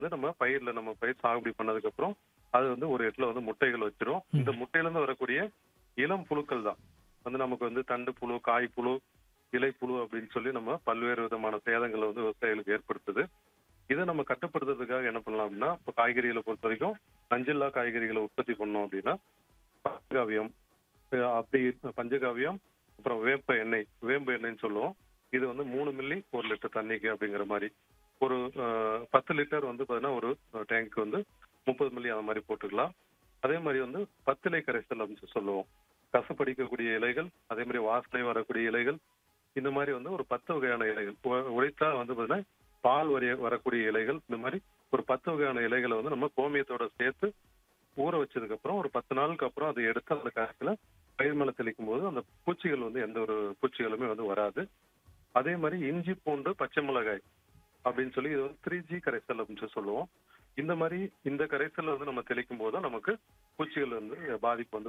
வந்து நம்ம பயிர்ல நம்ம பயிர் சாகுபடி பண்ணதுக்கு அப்புறம் அது வந்து ஒரு இடத்துல வந்து முட்டைகள் வச்சிரும் இந்த முட்டையில இருந்து வரக்கூடிய இளம் புழுக்கள் தான் வந்து நமக்கு வந்து தண்டு புழு காய் புழு இலை புழு அப்படின்னு சொல்லி நம்ம பல்வேறு விதமான சேதங்களை வந்து விவசாயிகளுக்கு ஏற்படுத்துது இதை நம்ம கட்டுப்படுத்துறதுக்காக என்ன பண்ணலாம் அப்படின்னா இப்போ காய்கறிகளை பொறுத்த வரைக்கும் நஞ்சில்லா காய்கறிகளை உற்பத்தி பண்ணோம் அப்படின்னா பஞ்சகாவியம் அஹ் அப்படி பஞ்சகாவியம் அப்புறம் வேப்ப எண்ணெய் வேம்பு எண்ணெய்ன்னு சொல்லுவோம் இது வந்து மூணு மில்லி ஒரு லிட்டர் தண்ணிக்கு அப்படிங்கிற மாதிரி ஒரு அஹ், பத்து லிட்டர் வந்து பார்த்தீங்கன்னா ஒரு டேங்க் வந்து முப்பது மில்லி அந்த மாதிரி போட்டுக்கலாம் அதே மாதிரி வந்து பத்திலை கரைசல் அப்படின்னு சொல்லி சொல்லுவோம் கசப்படிக்கக்கூடிய இலைகள் அதே மாதிரி வாசனை வரக்கூடிய இலைகள் இந்த மாதிரி வந்து ஒரு பத்து வகையான இலைகள் உ- உடைத்தா வந்து பார்த்தீங்கன்னா பால் வரைய வரக்கூடிய இலைகள் இந்த மாதிரி ஒரு பத்து வகையான இலைகளை வந்து நம்ம கோமியத்தோட சேர்த்து ஊற வச்சதுக்கு அப்புறம் ஒரு பத்து நாளுக்கு அப்புறம் அதை எடுத்து அந்த காய்ச்சல பயிர் மேல தெளிக்கும் போது அந்த பூச்சிகள் வந்து எந்த ஒரு பூச்சிகளுமே வந்து வராது அதே மாதிரி இஞ்சி பூண்டு பச்சை மிளகாய் அப்படின்னு சொல்லி இது வந்து த்ரீ ஜி கரைசல் அப்படின்னு சொல்லி சொல்லுவோம் இந்த மாதிரி இந்த கரைசல் வந்து நம்ம தெளிக்கும் போது தான் நமக்கு பூச்சிகள் வந்து பாதிப்பு வந்து